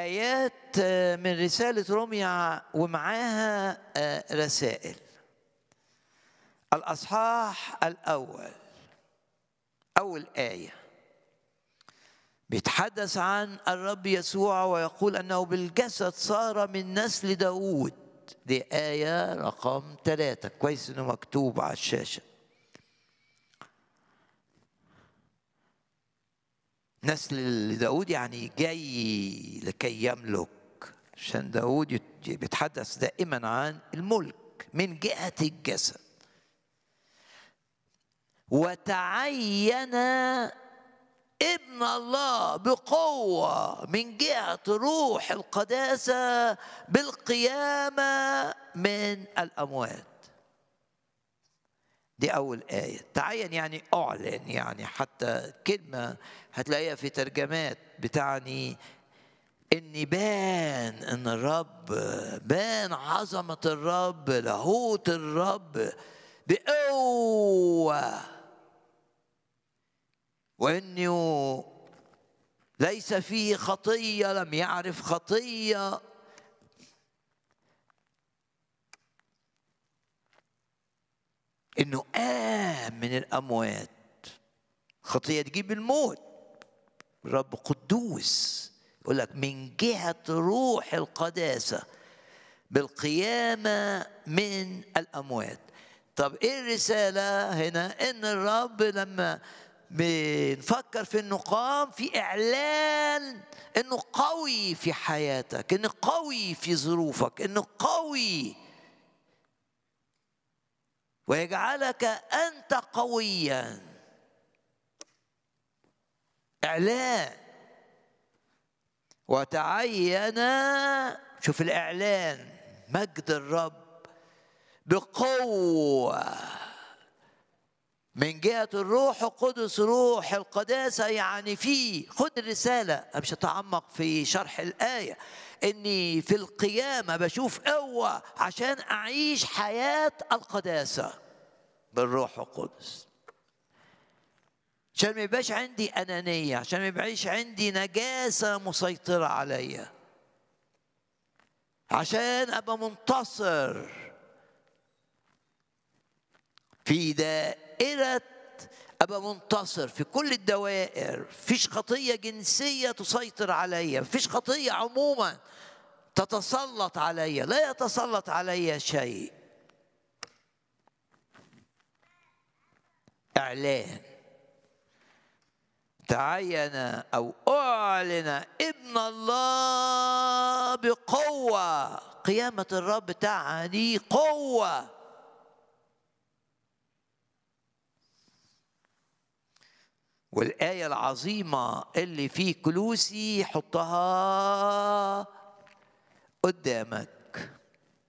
آيات من رسالة روميا ومعاها رسائل الأصحاح الأول أول آية بيتحدث عن الرب يسوع ويقول أنه بالجسد صار من نسل داود دي آية رقم ثلاثة كويس إنه مكتوب على الشاشة نسل داود يعني جاي لكي يملك عشان داود بيتحدث دائما عن الملك من جهة الجسد وتعين ابن الله بقوة من جهة روح القداسة بالقيامة من الأموات دي أول آية تعين يعني أعلن يعني حتى كلمة هتلاقيها في ترجمات بتعني إن بان إن الرب بان عظمة الرب لاهوت الرب بقوة وإنه ليس فيه خطية لم يعرف خطية انه قام من الاموات خطيه تجيب الموت الرب قدوس يقول لك من جهه روح القداسه بالقيامه من الاموات طب ايه الرساله هنا ان الرب لما بنفكر في انه قام في اعلان انه قوي في حياتك انه قوي في ظروفك انه قوي ويجعلك انت قويا اعلان وتعين شوف الاعلان مجد الرب بقوه من جهة الروح القدس روح القداسة يعني فيه خد الرسالة أنا مش هتعمق في شرح الآية إني في القيامة بشوف قوة عشان أعيش حياة القداسة بالروح القدس عشان ما يبقاش عندي أنانية عشان ما يبقاش عندي نجاسة مسيطرة عليا عشان أبقى منتصر في دائرة أبقى منتصر في كل الدوائر فيش خطية جنسية تسيطر عليا فيش خطية عموما تتسلط عليا لا يتسلط عليا شيء إعلان تعين أو أعلن ابن الله بقوة قيامة الرب تعني قوة والآية العظيمة اللي في كلوسي حطها قدامك